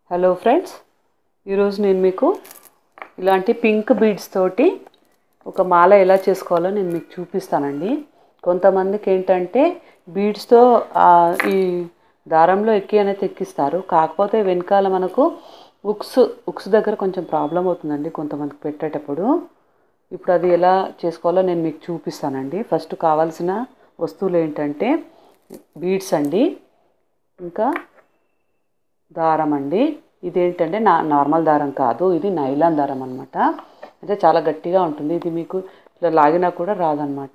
hello friends ఈరోజు నేను మీకు ఇలాంటి పింక్ బీడ్స్ తోటి ఒక మాల ఎలా చేసుకోవాలో నేను మీకు చూపిస్తానండి కొంతమందికి ఏంటంటే బీడ్స్తో ఈ దారంలో ఎక్కి అనేది ఎక్కిస్తారు కాకపోతే వెనకాల మనకు ఉక్స్ ఉక్స్ దగ్గర కొంచెం ప్రాబ్లం అవుతుందండి కొంతమందికి పెట్టేటప్పుడు ఇప్పుడు అది ఎలా చేసుకోవాలో నేను మీకు చూపిస్తానండి ఫస్ట్ కావాల్సిన వస్తువులు ఏంటంటే బీడ్స్ అండి ఇంకా దారం అండి ఇదేంటంటే నా నార్మల్ దారం కాదు ఇది నైలాన్ దారం అనమాట అంటే చాలా గట్టిగా ఉంటుంది ఇది మీకు ఇట్లా లాగినా కూడా రాదనమాట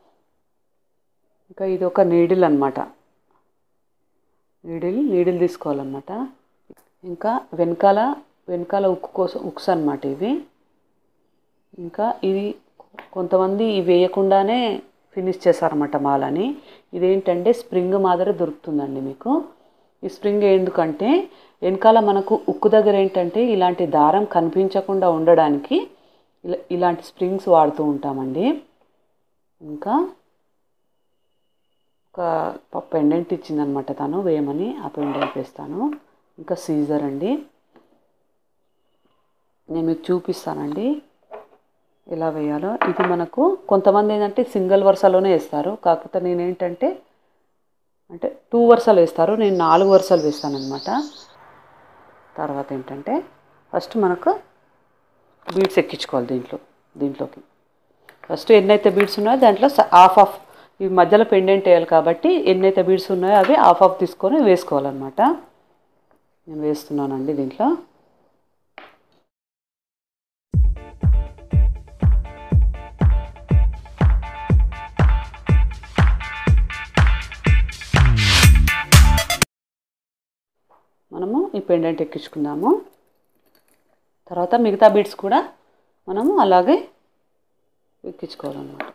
ఇంకా ఇది ఒక నీడిల్ అనమాట నీడిల్ నీడిల్ తీసుకోవాలన్నమాట ఇంకా వెనకాల వెనకాల ఉక్కు కోసం ఉక్స్ అనమాట ఇవి ఇంకా ఇది కొంతమంది ఇవి వేయకుండానే ఫినిష్ చేస్తారన్నమాట మాలని ఇదేంటంటే స్ప్రింగ్ మాదిరి దొరుకుతుందండి మీకు ఈ స్ప్రింగ్ ఎందుకంటే వెనకాల మనకు ఉక్కు దగ్గర ఏంటంటే ఇలాంటి దారం కనిపించకుండా ఉండడానికి ఇలా ఇలాంటి స్ప్రింగ్స్ వాడుతూ ఉంటామండి ఇంకా ఒక పెండెంట్ ఇచ్చిందనమాట తను వేయమని ఆ పెండెంట్ వేస్తాను ఇంకా సీజర్ అండి నేను మీకు చూపిస్తానండి ఎలా వేయాలో ఇది మనకు కొంతమంది ఏంటంటే సింగిల్ వరుసలోనే వేస్తారు కాకపోతే నేనేంటంటే అంటే టూ వరుసలు వేస్తారు నేను నాలుగు వరుసలు వేస్తాను అనమాట తర్వాత ఏంటంటే ఫస్ట్ మనకు బీడ్స్ ఎక్కించుకోవాలి దీంట్లో దీంట్లోకి ఫస్ట్ ఎన్నైతే బీడ్స్ ఉన్నాయో దాంట్లో హాఫ్ ఆఫ్ ఈ మధ్యలో పెండెంట్ వేయాలి కాబట్టి ఎన్నైతే బీడ్స్ ఉన్నాయో అవి హాఫ్ ఆఫ్ తీసుకొని వేసుకోవాలన్నమాట నేను వేస్తున్నానండి దీంట్లో మనము ఈ పెండెంట్ ఎక్కించుకుందాము తర్వాత మిగతా బీడ్స్ కూడా మనము అలాగే ఎక్కించుకోవాలన్నమాట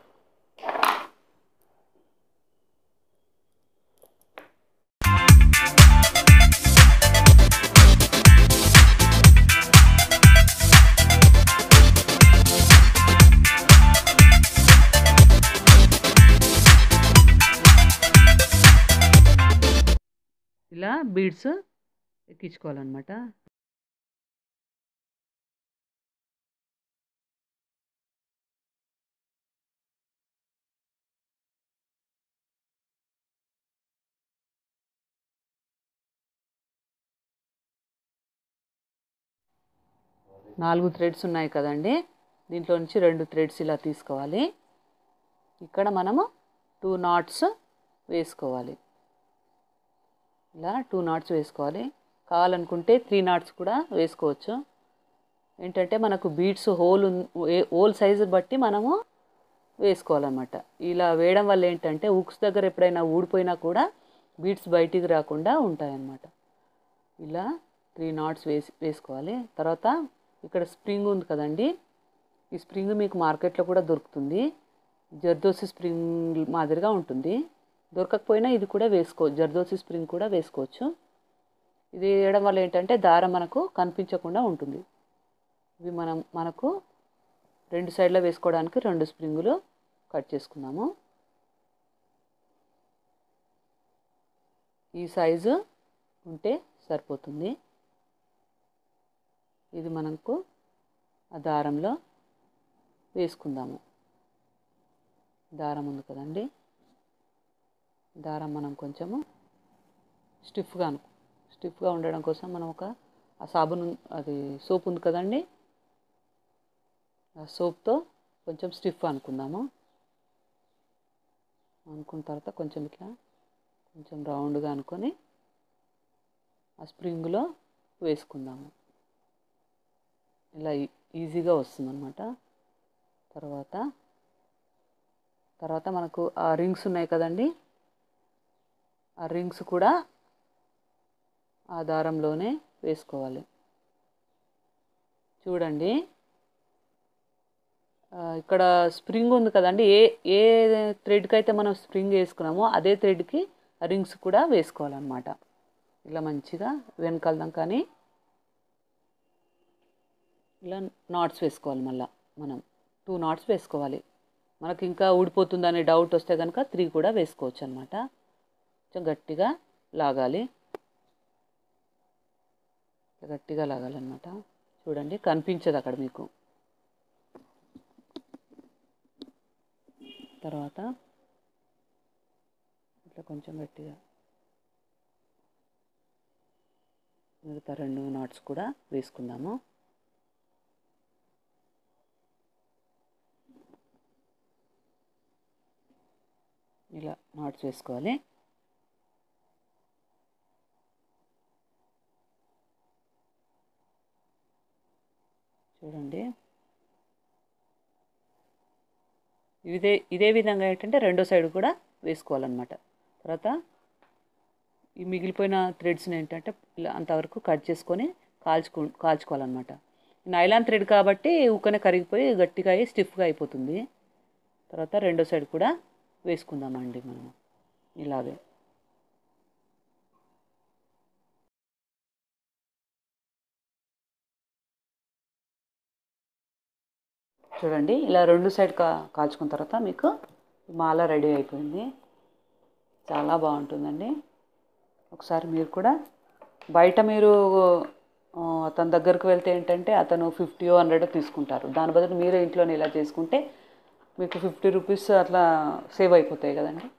ఇలా బీడ్స్ ఎక్కించుకోవాలన్నమాట నాలుగు థ్రెడ్స్ ఉన్నాయి కదండి దీంట్లో నుంచి రెండు థ్రెడ్స్ ఇలా తీసుకోవాలి ఇక్కడ మనము టూ నాట్స్ వేసుకోవాలి ఇలా టూ నాట్స్ వేసుకోవాలి కావాలనుకుంటే త్రీ నాట్స్ కూడా వేసుకోవచ్చు ఏంటంటే మనకు బీడ్స్ హోల్ హోల్ సైజు బట్టి మనము వేసుకోవాలన్నమాట ఇలా వేయడం వల్ల ఏంటంటే ఉక్స్ దగ్గర ఎప్పుడైనా ఊడిపోయినా కూడా బీడ్స్ బయటికి రాకుండా ఉంటాయన్నమాట ఇలా త్రీ నాట్స్ వేసి వేసుకోవాలి తర్వాత ఇక్కడ స్ప్రింగ్ ఉంది కదండి ఈ స్ప్రింగ్ మీకు మార్కెట్లో కూడా దొరుకుతుంది జర్దోసి స్ప్రింగ్ మాదిరిగా ఉంటుంది దొరకకపోయినా ఇది కూడా వేసుకో జర్దోసి స్ప్రింగ్ కూడా వేసుకోవచ్చు ఇది వేయడం వల్ల ఏంటంటే దారం మనకు కనిపించకుండా ఉంటుంది ఇవి మనం మనకు రెండు సైడ్లో వేసుకోవడానికి రెండు స్ప్రింగులు కట్ చేసుకున్నాము ఈ సైజు ఉంటే సరిపోతుంది ఇది మనకు ఆ దారంలో వేసుకుందాము దారం ఉంది కదండి దారం మనం కొంచెము స్టిఫ్గా అను స్టిఫ్గా ఉండడం కోసం మనం ఒక ఆ సాబున్ అది సోప్ ఉంది కదండి ఆ సోప్తో కొంచెం స్టిఫ్ అనుకుందాము అనుకున్న తర్వాత కొంచెం ఇట్లా కొంచెం రౌండ్గా అనుకొని ఆ స్ప్రింగ్లో వేసుకుందాము ఇలా ఈజీగా వస్తుందన్నమాట తర్వాత తర్వాత మనకు ఆ రింగ్స్ ఉన్నాయి కదండి ఆ రింగ్స్ కూడా ఆ దారంలోనే వేసుకోవాలి చూడండి ఇక్కడ స్ప్రింగ్ ఉంది కదండి ఏ ఏ థ్రెడ్కి అయితే మనం స్ప్రింగ్ వేసుకున్నామో అదే థ్రెడ్కి రింగ్స్ కూడా వేసుకోవాలన్నమాట ఇలా మంచిగా వెనకాలదాం కానీ ఇలా నాట్స్ వేసుకోవాలి మళ్ళీ మనం టూ నాట్స్ వేసుకోవాలి మనకి ఇంకా ఊడిపోతుందనే డౌట్ వస్తే కనుక త్రీ కూడా వేసుకోవచ్చు అనమాట కొంచెం గట్టిగా లాగాలి ఇట్లా గట్టిగా లాగాలన్నమాట చూడండి కనిపించదు అక్కడ మీకు తర్వాత ఇట్లా కొంచెం గట్టిగా మిగతా రెండు నాట్స్ కూడా వేసుకుందాము ఇలా నాట్స్ వేసుకోవాలి చూడండి ఇదే ఇదే విధంగా ఏంటంటే రెండో సైడ్ కూడా వేసుకోవాలన్నమాట తర్వాత ఈ మిగిలిపోయిన థ్రెడ్స్ని ఏంటంటే ఇలా అంతవరకు కట్ చేసుకొని కాల్చుకు కాల్చుకోవాలన్నమాట నైలాన్ థ్రెడ్ కాబట్టి ఊకనే కరిగిపోయి గట్టిగా అయ్యి స్టిఫ్గా అయిపోతుంది తర్వాత రెండో సైడ్ కూడా వేసుకుందామండి మనము ఇలాగే చూడండి ఇలా రెండు సైడ్ కా కాల్చుకున్న తర్వాత మీకు మాల రెడీ అయిపోయింది చాలా బాగుంటుందండి ఒకసారి మీరు కూడా బయట మీరు ఆ, అతని దగ్గరకు వెళ్తే ఏంటంటే అతను ఫిఫ్టీ హండ్రెడ్ తీసుకుంటారు దాని బదులు మీరే ఇంట్లోనే ఇలా చేసుకుంటే మీకు ఫిఫ్టీ రూపీస్ అట్లా సేవ్ అయిపోతాయి కదండి